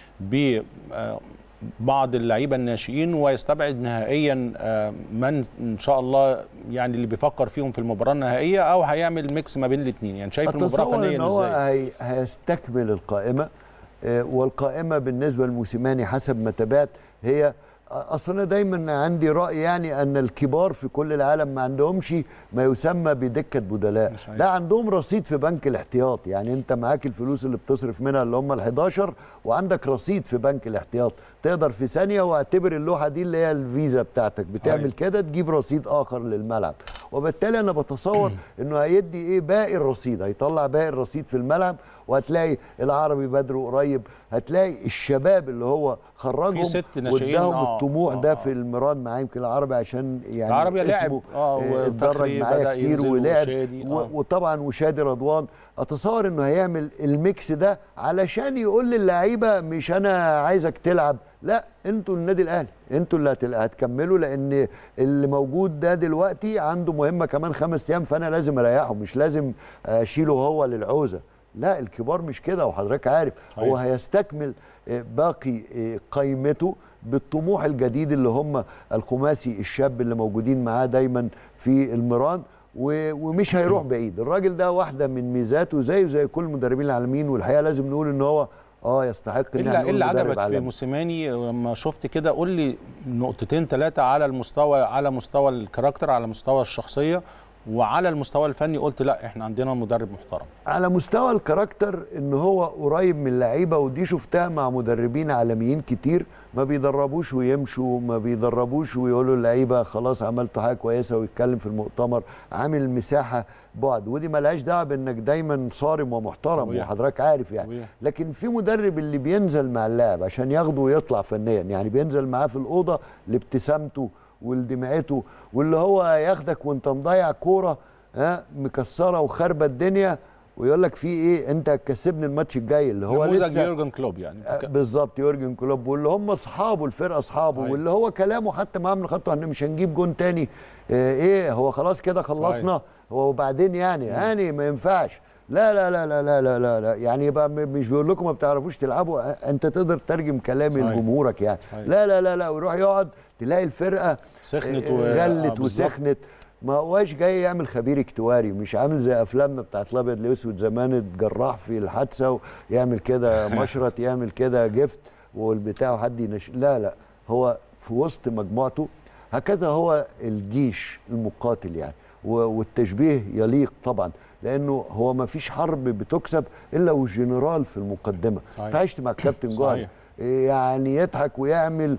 ب آه، بعض اللعيبه الناشئين ويستبعد نهائيا آه، من ان شاء الله يعني اللي بيفكر فيهم في المباراه النهائيه او هيعمل ميكس ما بين الاثنين يعني شايف المباراه اتصور ان فنيا هو ازاي هي هيستكمل القائمه آه، والقائمه بالنسبه لموسيماني حسب ما تابعت هي اصل انا دايما عندي راي يعني ان الكبار في كل العالم ما عندهمش ما يسمى بدكه بدلاء صحيح. لا عندهم رصيد في بنك الاحتياط يعني انت معاك الفلوس اللي بتصرف منها اللي هم ال11 وعندك رصيد في بنك الاحتياط تقدر في ثانيه واعتبر اللوحه دي اللي هي الفيزا بتاعتك بتعمل صحيح. كده تجيب رصيد اخر للملعب وبالتالي انا بتصور انه هيدي ايه باقي الرصيد هيطلع باقي الرصيد في الملعب وهتلاقي العربي بدر قريب هتلاقي الشباب اللي هو خرجهم ست ناشئين، واداهم آه، الطموح آه، ده آه. في المران معاه يمكن العربي عشان يعني العربي لعب، اسمه، آه، آه، اتدرج وفخري معايا بدأ كتير ينزل ولعب وشادي، و- آه. وطبعا وشادي رضوان اتصور انه هيعمل الميكس ده علشان يقول للعيبه مش انا عايزك تلعب لا انتوا النادي الاهلي انتوا اللي هتل- هتكملوا لان اللي موجود ده دلوقتي عنده مهمه كمان خمس ايام فانا لازم اريحه مش لازم اشيله هو للعوزه لا الكبار مش كده وحضرتك عارف صحيح. هو هيستكمل آه، باقي آه، قائمته بالطموح الجديد اللي هم الخماسي الشاب اللي موجودين معاه دايما في المران و- ومش هيروح بعيد الراجل ده واحده من ميزاته زيه زي كل المدربين العالميين والحقيقه لازم نقول ان هو اه يستحق ان الا احنا ايه نقول اللي مدرب عجبك في عالمي موسيماني لما شفت كده قول لي نقطتين ثلاثه على المستوى على مستوى الكاركتر على مستوى الشخصيه وعلى المستوى الفني قلت لا احنا عندنا مدرب محترم على مستوى الكاركتر ان هو قريب من اللعيبه ودي شفتها مع مدربين عالميين كتير ما بيدربوش ويمشوا ما بيدربوش ويقولوا اللعيبه خلاص عملتوا حاجه كويسه ويتكلم في المؤتمر عامل مساحه بعد ودي ملهاش دعوه بانك دايما صارم ومحترم طبيعي. وحضرتك عارف يعني طبيعي. لكن في مدرب اللي بينزل مع اللاعب عشان ياخده ويطلع فنيا يعني بينزل معاه في الاوضه لابتسامته ولدمعته واللي هو ياخدك وانت مضيع كوره ها مكسره وخربه الدنيا ويقول لك في ايه انت هتكسبني الماتش الجاي اللي هو نموذج لسه يورجن كلوب يعني آه، بالظبط يورجن كلوب واللي هم اصحابه الفرقه اصحابه صحيح. واللي هو كلامه حتى معاه من الخط احنا مش هنجيب جون تاني آه، ايه هو خلاص كده خلصنا هو وبعدين يعني يعني ما ينفعش لا لا لا لا لا لا لا, لا. يعني يبقى م- مش بيقول لكم ما بتعرفوش تلعبوا آه، انت تقدر تترجم كلامي صحيح. لجمهورك يعني صحيح. لا لا لا لا ويروح يقعد تلاقي الفرقه سخنت آه، و- آه، غلت بالظبط. وسخنت ما هواش جاي يعمل خبير اكتواري مش عامل زي افلامنا بتاعت الابيض الاسود زمان اتجرح في الحادثه ويعمل كده مشرط يعمل كده جفت والبتاع حد ينش لا لا هو في وسط مجموعته هكذا هو الجيش المقاتل يعني و- والتشبيه يليق طبعا لانه هو ما فيش حرب بتكسب الا والجنرال في المقدمه صحيح. انت عشت مع الكابتن جوهر صحيح. يعني يضحك ويعمل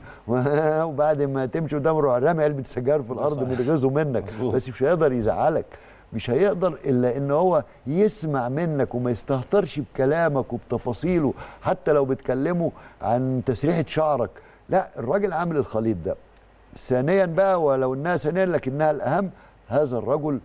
وبعد ما تمشي قدام روح رامي علبه سجاير في الارض صحيح. بيتغزوا منك مظبوط. بس مش هيقدر يزعلك مش هيقدر الا ان هو يسمع منك وما يستهترش بكلامك وبتفاصيله حتى لو بتكلمه عن تسريحه شعرك لا الراجل عامل الخليط ده ثانيا بقى ولو انها ثانيا لكنها الاهم هذا الرجل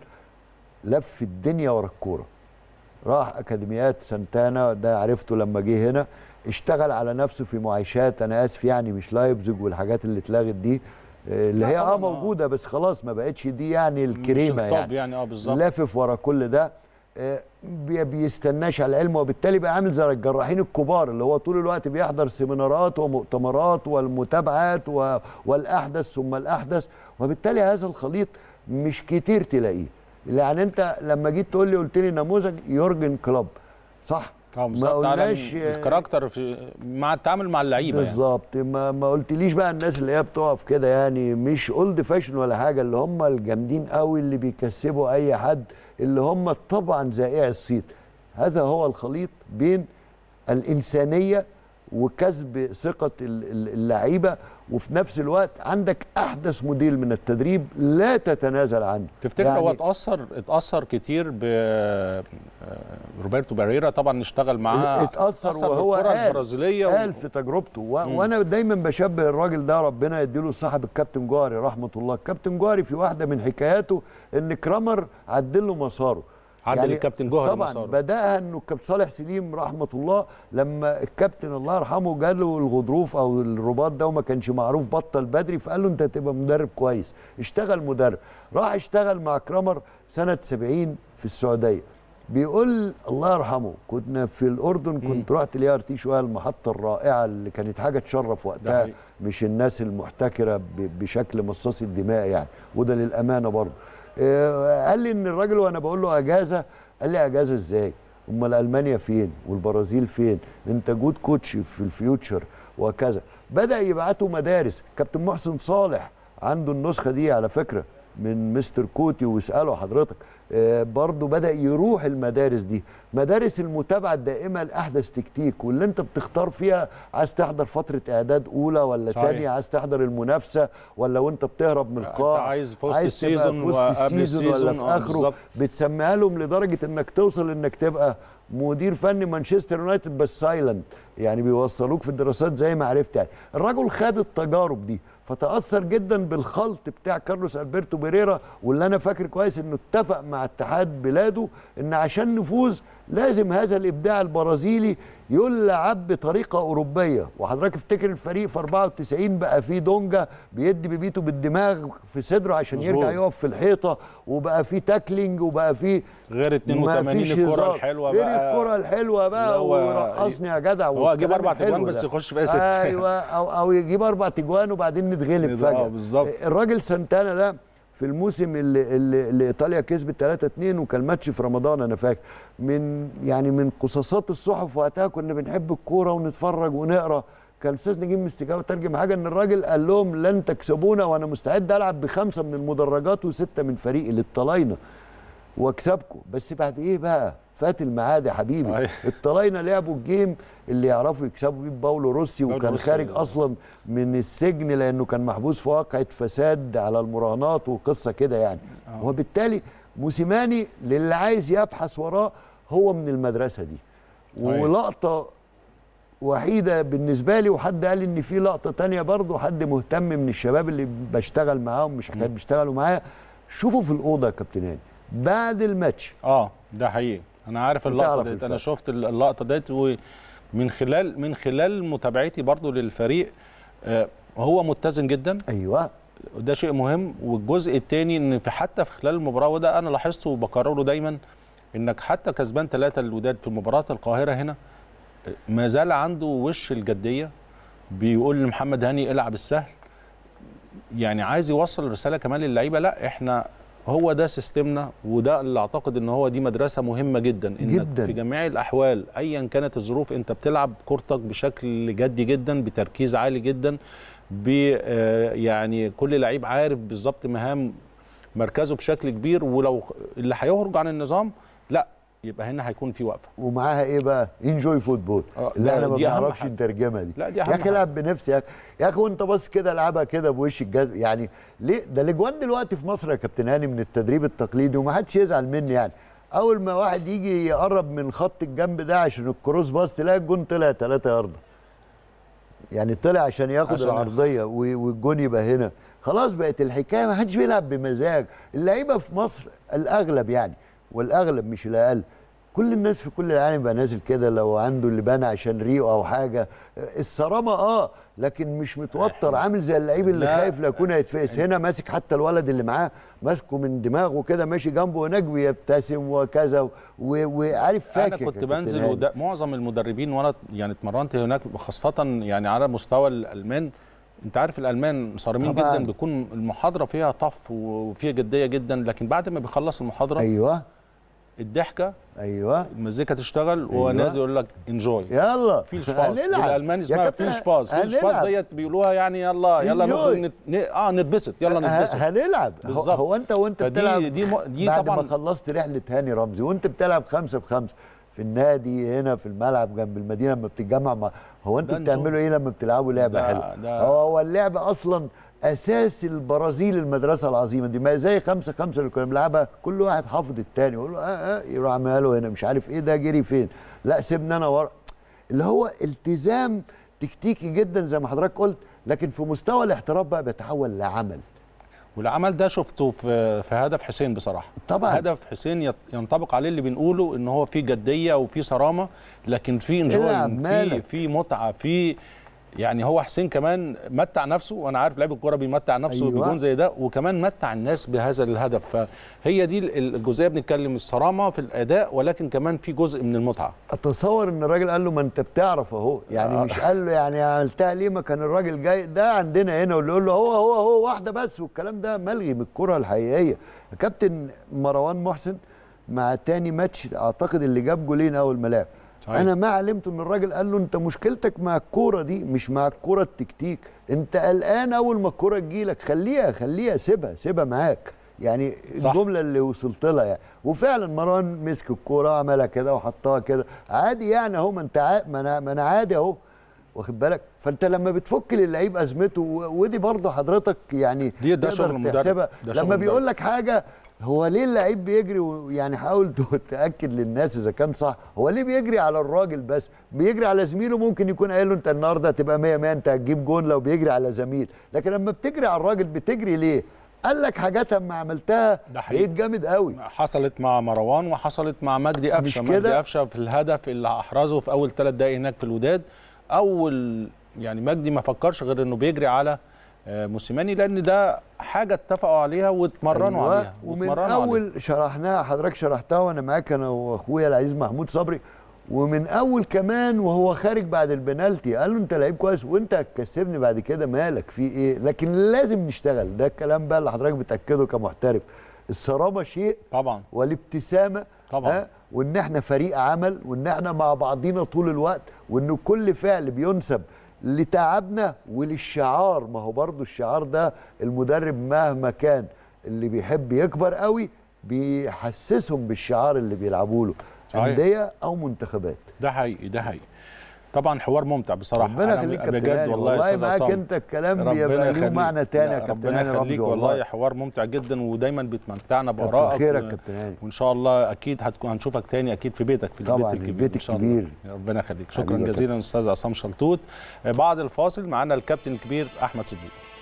لف الدنيا ورا الكوره راح اكاديميات سانتانا ده عرفته لما جه هنا اشتغل على نفسه في معايشات انا اسف يعني مش لايبزيج والحاجات اللي اتلغت دي آه، اللي لا هي اه طبعاً، آه. موجوده بس خلاص ما بقتش دي يعني الكريمه مش الطب يعني يعني اه بالظبط لافف ورا كل ده آه، بي- بيستناش على العلم وبالتالي بقى عامل زي الجراحين الكبار اللي هو طول الوقت بيحضر سيمينارات ومؤتمرات والمتابعات و- والاحدث ثم الاحدث وبالتالي هذا الخليط مش كتير تلاقيه يعني انت لما جيت تقول لي قلت لي نموذج يورجن كلوب صح اه ما بالظبط على قلناش الكاركتر في مع التعامل مع اللعيبه يعني. بالظبط ما ما قلتليش بقى الناس اللي هي بتقف كده يعني مش اولد فاشن ولا حاجه اللي هم الجامدين قوي اللي بيكسبوا اي حد اللي هم طبعا زائع الصيت هذا هو الخليط بين الانسانيه وكسب ثقه ال- ال- اللعيبه وفي نفس الوقت عندك احدث موديل من التدريب لا تتنازل عنه تفتكر هو اتاثر اتاثر كتير ب روبرتو باريرا طبعا اشتغل معاه اتأثر وهو بالكرة قال- البرازيليه قال في تجربته و... وانا دايما بشبه الراجل ده ربنا يديله صاحب الكابتن جوهري رحمه الله الكابتن جوهري في واحده من حكاياته ان كرامر عدل له مساره عدل الكابتن جوهري طبعا مساره. بداها انه الكابتن صالح سليم رحمه الله لما الكابتن الله يرحمه جاله الغضروف او الرباط ده وما كانش معروف بطل بدري فقال له انت هتبقى مدرب كويس اشتغل مدرب راح اشتغل مع كرامر سنه 70 في السعوديه بيقول الله يرحمه كنا في الاردن كنت رحت الاي ار تي شويه المحطه الرائعه اللي كانت حاجه تشرف ده وقتها حقيقي. مش الناس المحتكره ب- بشكل مصاص الدماء يعني وده للامانه برضه آه، قال لي ان الراجل وانا بقول له اجازه قال لي اجازه ازاي امال المانيا فين والبرازيل فين انت جود كوتش في الفيوتشر وكذا بدا يبعتوا مدارس كابتن محسن صالح عنده النسخه دي على فكره من مستر كوتي واساله حضرتك آه، برضه بدا يروح المدارس دي مدارس المتابعه الدائمه لاحدث تكتيك واللي انت بتختار فيها عايز تحضر فتره اعداد اولى ولا صحيح. ثانيه عايز تحضر المنافسه ولا وانت بتهرب من أنت القاع عايز في وسط تبقى السيزون في وسط وقبل السيزون ولا السيزون، في آه، اخره بالظبط. بتسميها لهم لدرجه انك توصل انك تبقى مدير فني مانشستر يونايتد بس سايلنت يعني بيوصلوك في الدراسات زي ما عرفت يعني الراجل خد التجارب دي فتاثر جدا بالخلط بتاع كارلوس البرتو بيريرا واللي انا فاكر كويس انه اتفق مع اتحاد بلاده ان عشان نفوز لازم هذا الابداع البرازيلي يلعب بطريقه اوروبيه وحضرتك افتكر الفريق في 94 بقى فيه دونجا بيدي بيبيته بالدماغ في صدره عشان مظبوط. يرجع يقف في الحيطه وبقى فيه تاكلينج وبقى فيه غير 82 مفيش الكره هزار. الحلوه غير بقى الكره الحلوه اللي بقى هو ورقصني يا جدع هو يجيب والكلام اربع الحلو تجوان بس ده. يخش فيها ست ايوه او او يجيب اربع تجوان وبعدين نتغلب آه، فجاه بالظبط. الراجل سانتانا ده في الموسم اللي, اللي, اللي ايطاليا كسبت 3 2 وكان ماتش في رمضان انا فاكر من يعني من قصاصات الصحف وقتها كنا بنحب الكوره ونتفرج ونقرا كان الاستاذ نجيب مستجاب ترجم حاجه ان الراجل قال لهم لن تكسبونا وانا مستعد العب بخمسه من المدرجات وسته من فريقي للطلاينه واكسبكم بس بعد ايه بقى فات الميعاد يا حبيبي صحيح. الطلاينه لعبوا الجيم اللي يعرفوا يكسبوا بيه باولو روسي باولو وكان روسي. خارج اصلا من السجن لانه كان محبوس في واقعه فساد على المراهنات وقصه كده يعني آه. وبالتالي موسيماني للي عايز يبحث وراه هو من المدرسه دي صحيح. ولقطه وحيده بالنسبه لي وحد قال ان في لقطه تانية برضه حد مهتم من الشباب اللي بشتغل معاهم مش حكايه بيشتغلوا معايا شوفوا في الاوضه يا كابتن هاني بعد الماتش اه ده حقيقي انا عارف اللقطه بتعرف ديت انا الفرق. شفت اللقطه ديت ومن خلال من خلال متابعتي برضو للفريق آه هو متزن جدا ايوه وده شيء مهم والجزء الثاني ان في حتى في خلال المباراه وده انا لاحظته وبكرره دايما انك حتى كسبان ثلاثه الوداد في مباراه القاهره هنا ما زال عنده وش الجديه بيقول لمحمد هاني العب السهل يعني عايز يوصل رساله كمان للعيبه لا احنا هو ده سيستمنا وده اللي اعتقد ان هو دي مدرسه مهمه جدا انك جداً. في جميع الاحوال ايا كانت الظروف انت بتلعب كورتك بشكل جدي جدا بتركيز عالي جدا ب آه، يعني كل لعيب عارف بالظبط مهام مركزه بشكل كبير ولو اللي هيخرج عن النظام لا يبقى هنا هيكون في وقفه ومعاها ايه بقى انجوي فوتبول آه، اللي لا، احنا ما دي أهم بنعرفش حاجة. نترجمها دي لا، دي يا أهم اخي حاجة. العب بنفسي يا اخي يا اخي وانت بص كده العبها كده بوش الجزم يعني ليه ده الاجوان دلوقتي في مصر يا كابتن هاني من التدريب التقليدي وما حدش يزعل مني يعني اول ما واحد يجي يقرب من خط الجنب ده عشان الكروس باص تلاقي الجون طلع 3 ياردة يعني طلع عشان ياخد عشان العرضيه و- والجون يبقى هنا خلاص بقت الحكايه ما حدش بيلعب بمزاج اللعيبه في مصر الاغلب يعني والاغلب مش الاقل كل الناس في كل العالم بقى نازل كده لو عنده اللبانه عشان ريقه او حاجه الصرامه اه لكن مش متوتر عامل زي اللعيب اللي لا. خايف لا يكون هيتفقس هنا ماسك حتى الولد اللي معاه ماسكه من دماغه كده ماشي جنبه هناك بيبتسم وكذا و- وعارف فاكر انا يا كنت كابتن بنزل هاني. وده معظم المدربين وانا يعني اتمرنت هناك خاصه يعني على مستوى الالمان انت عارف الالمان صارمين طبعاً. جدا بيكون المحاضره فيها طف وفيها جديه جدا لكن بعد ما بيخلص المحاضره ايوه الضحكه ايوه المزيكا تشتغل وهو أيوة. نازل يقول لك انجوي يلا فيل شباز هنلعب. بالالماني يا اسمها كابتن، فيل شباز فيل شباز هنلعب. ديت بيقولوها يعني يلا يلا Enjoy. نخرج نت... ن... اه نتبسط يلا نتبسط ه- هنلعب هو- بالظبط. هو انت وانت فدي- بتلعب دي م- دي بعد طبعاً- ما خلصت رحله هاني رمزي وانت بتلعب خمسة بخمسة في النادي هنا في الملعب جنب المدينه لما بتتجمع مع هو انتوا ده بتعملوا ايه لما بتلعبوا لعبه ده- حلوه ده- هو هو اللعب اصلا اساس البرازيل المدرسه العظيمه دي ما زي خمسة خمسة اللي كنا بنلعبها كل واحد حافظ التاني يقول له اه اه يروح عاملها له هنا مش عارف ايه ده جري فين لا سيبني انا ورا اللي هو التزام تكتيكي جدا زي ما حضرتك قلت لكن في مستوى الاحتراف بقى بيتحول لعمل والعمل ده شفته في في هدف حسين بصراحه طبعاً. هدف حسين يت- ينطبق عليه اللي بنقوله ان هو فيه جديه وفيه صرامه لكن فيه العب انجوي في مالك. في متعه في يعني هو حسين كمان متع نفسه وانا عارف لعيب الكوره بيمتع نفسه أيوة. بجون زي ده وكمان متع الناس بهذا الهدف فهي دي ال- الجزئيه بنتكلم الصرامه في الاداء ولكن كمان في جزء من المتعه اتصور ان الراجل قال له ما انت بتعرف اهو يعني آه. مش قال له يعني عملتها ليه ما كان الراجل جاي ده عندنا هنا واللي يقول له هو هو هو واحده بس والكلام ده ملغي من الكره الحقيقيه كابتن مروان محسن مع تاني ماتش اعتقد اللي جاب جولين اول ما لعب صحيح. انا ما علمت ان الراجل قال له انت مشكلتك مع الكوره دي مش مع الكوره التكتيك انت قلقان اول ما الكوره تجيلك خليها خليها سيبها سيبها معاك يعني صح. الجمله اللي وصلت لها يعني وفعلا مروان مسك الكوره عملها كده وحطها كده عادي يعني اهو ما انت عا- ما انا ما انا عادي اهو واخد بالك فانت لما بتفك للعيب ازمته و- ودي برضه حضرتك يعني دي- ده تقدر شغل المدرب. تحسبها. ده شغل لما المدرب. بيقول لك حاجه هو ليه اللعيب بيجري ويعني حاول تاكد للناس اذا كان صح هو ليه بيجري على الراجل بس بيجري على زميله ممكن يكون قايل له انت النهارده هتبقى 100 100 انت هتجيب جون لو بيجري على زميل لكن لما بتجري على الراجل بتجري ليه قال لك حاجات اما عملتها ده حقيقي. بقيت جامد قوي حصلت مع مروان وحصلت مع مجدي قفشه مش مجدي كده؟ قفشه في الهدف اللي احرزه في اول ثلاث دقائق هناك في الوداد اول يعني مجدي ما فكرش غير انه بيجري على آه، موسيماني لان ده حاجه اتفقوا عليها واتمرنوا أيوة. عليها ومن واتمرنوا عليها. اول شرحناها حضرتك شرحتها وانا معاك انا واخويا العزيز محمود صبري ومن اول كمان وهو خارج بعد البنالتي قال له انت لعيب كويس وانت هتكسبني بعد كده مالك في ايه لكن لازم نشتغل ده الكلام بقى اللي حضرتك بتاكده كمحترف الصرامه شيء طبعا والابتسامه طبعاً. ها؟ وان احنا فريق عمل وان احنا مع بعضينا طول الوقت وان كل فعل بينسب لتعبنا وللشعار ما هو برضو الشعار ده المدرب مهما كان اللي بيحب يكبر قوي بيحسسهم بالشعار اللي بيلعبوا له صحيح. انديه او منتخبات ده حقيقي ده حقيقي طبعا حوار ممتع بصراحه ربنا أنا يخليك يا بجد كابتن هاني والله يا والله أستاذ معاك عصام. انت الكلام ربنا بيبقى له يخليك. معنى تاني لا، يا كابتن ربنا هاني رمزي يخليك والله والله حوار ممتع جدا ودايما بتمتعنا كتر بارائك خيرك و- كابتن هاني وان شاء الله اكيد هتكون هنشوفك تاني اكيد في بيتك في طبعاً، البيت الكبير البيت إن شاء الله. الكبير. ربنا يخليك حبيبي شكرا يا جزيلا استاذ عصام شلتوت بعد الفاصل معانا الكابتن الكبير احمد صديق